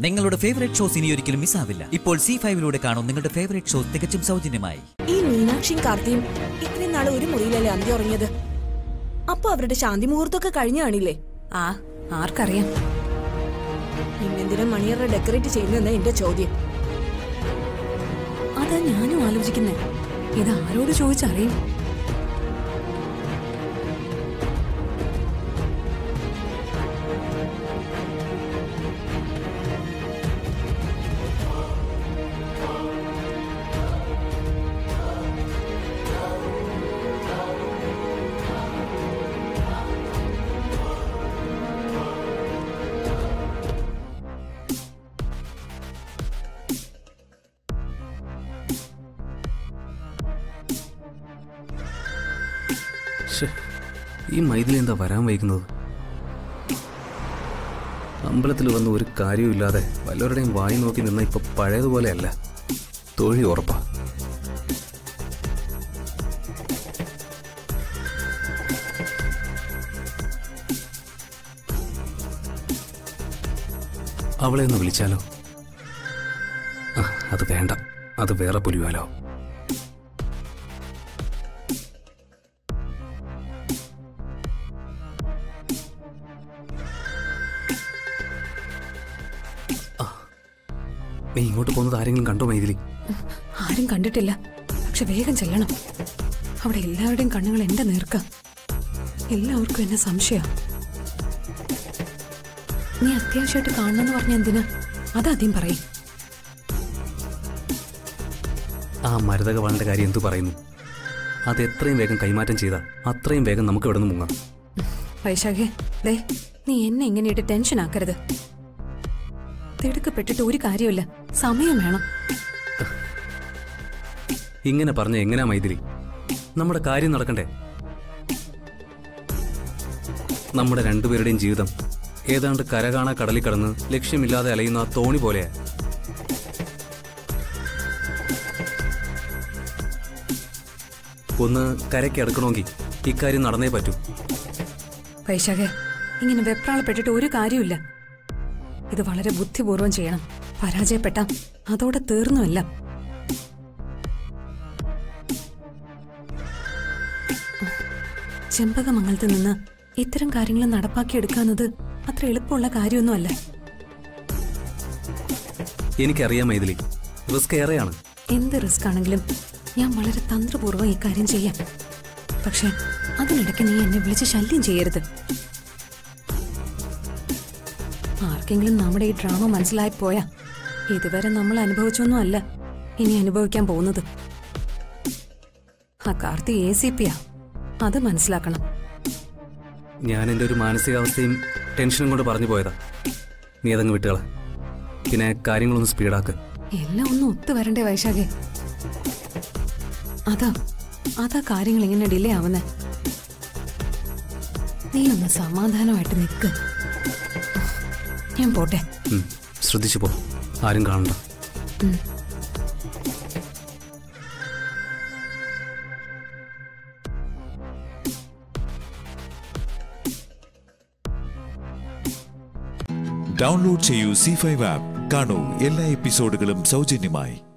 നിങ്ങളുടെ favourite shows ഇനി ഒരിക്കലും മിസ്സാവില്ല ഇപ്പോൾ സി ഫൈവിലൂടെ കാണും നിങ്ങളുടെ ഫേവറേറ്റ് ഷോ തികച്ചും സൗജന്യമായി ഈ മീനാക്ഷിയും കാർത്തിയും ഇത്രയും നാള് ഒരു മുറിയിലല്ലേ അന്തി ഉറങ്ങിയത് അപ്പൊ അവരുടെ ശാന്തി മുഹൂർത്തമൊക്കെ കഴിഞ്ഞു കാണില്ലേ ആ ആർക്കറിയാം പിന്നെന്തിനാ മണിയറ ഡെക്കറേറ്റ് ചെയ്യുന്നതെന്ന എന്റെ ചോദ്യം അതാ ഞാനും ആലോചിക്കുന്നേ ഇത് ആരോട് ചോദിച്ചറിയും ശ്ശേ, ഈ മൈതിലി എന്താ വരാൻ വൈകുന്നത് അമ്പലത്തിൽ വന്ന് ഒരു കാര്യവുമില്ലാതെ വല്ലവരുടെയും വായി നോക്കി നിന്ന ഇപ്പൊ പഴയതുപോലെയല്ല തൊഴി ഉറപ്പാ അവളെ ഒന്ന് വിളിച്ചാലോ ആ അത് വേണ്ട അത് വേറെ പുലിവാലോ നീ ഇങ്ങോട്ട് പോകുന്നത് ആരെങ്കിലും കണ്ടോ മൈഥിലി ആരും കണ്ടിട്ടില്ല പക്ഷെ വേഗം ചെല്ലണം അവിടെ എല്ലാവരുടെയും കണ്ണുകൾ എന്റെ നേർക്ക എല്ലാവർക്കും എന്നെ സംശയം നീ അത്യാവശ്യമായിട്ട് കാണണമെന്ന് പറഞ്ഞ എന്തിനാ അതാദ്യം പറയും ആ മരുതകവാളിന്റെ കാര്യം എന്തു പറയുന്നു അത് എത്രയും വേഗം കൈമാറ്റം ചെയ്താ അത്രയും വേഗം നമുക്ക് ഇവിടെ നിന്ന് മുങ്ങാം വൈശാഖേ ദേ നീ എന്നെ ഇങ്ങനെയിട്ട് ടെൻഷൻ ആക്കരുത് തിടുക്കപ്പെട്ടിട്ട് ഒരു കാര്യമില്ല സമയം വേണം ഇങ്ങനെ പറഞ്ഞ എങ്ങനെയാ മൈഥിലി നമ്മുടെ കാര്യം നടക്കണ്ടേ നമ്മുടെ രണ്ടുപേരുടെയും ജീവിതം ഏതാണ്ട് കരകാണ കടലിൽ കടന്ന് ലക്ഷ്യമില്ലാതെ അലയുന്ന ആ തോണി പോലെയാ ഒന്ന് കരയ്ക്ക് അടുക്കണമെങ്കിൽ ഇക്കാര്യം നടന്നേ പറ്റൂ വൈശാഖേ ഇങ്ങനെ വെപ്രാളപ്പെട്ടിട്ട് ഒരു കാര്യമില്ല ഇത് വളരെ ബുദ്ധിപൂർവം ചെയ്യണം പരാജയപ്പെട്ട അതോടെ തീർന്നുമല്ല ചെമ്പകമംഗലത്ത് നിന്ന് ഇത്തരം കാര്യങ്ങൾ നടപ്പാക്കിയെടുക്കാന്നത് അത്ര എളുപ്പമുള്ള കാര്യമൊന്നുമല്ല എനിക്കറിയാം മൈഥിലി റിസ്ക് ഏറെയാണ് എന്ത് റിസ്ക് ആണെങ്കിലും ഞാൻ വളരെ തന്ത്രപൂർവ്വം ഇക്കാര്യം ചെയ്യാം പക്ഷെ അതിനിടയ്ക്ക് നീ എന്നെ വിളിച്ച് ശല്യം ചെയ്യരുത് ആർക്കെങ്കിലും നമ്മുടെ ഈ ഡ്രാമ മനസ്സിലായി പോയാ ഇതുവരെ നമ്മൾ അനുഭവിച്ചൊന്നും അല്ല ഇനി അനുഭവിക്കാൻ പോകുന്നത് ആ കാർത്തി എ സി പിയാ അത് മനസ്സിലാക്കണം ഞാൻ എൻ്റെ ഒരു മാനസികാവസ്ഥയും ടെൻഷനും കൊണ്ട് പറഞ്ഞു പോയതാ നീ അതങ്ങ് വിട്ടുകള പിന്നെ കാര്യങ്ങളൊന്ന് സ്പീഡാക്ക് എല്ലാം ഒന്നും ഒത്തു വരണ്ടേ വൈശാഖേ അതാ അതാ കാര്യങ്ങൾ ഇങ്ങനെ ഡിലേ ആവുന്നേ നീ ഒന്ന് സമാധാനമായിട്ട് നിൽക്ക് ഞാൻ പോട്ടെ ഉം, ശ്രദ്ധിച്ചു പോ ആരും കാണണ്ട ഡൗൺലോഡ് ചെയ്യൂ സി ഫൈവ് ആപ്പ് കാണൂ എല്ലാ എപ്പിസോഡുകളും സൗജന്യമായി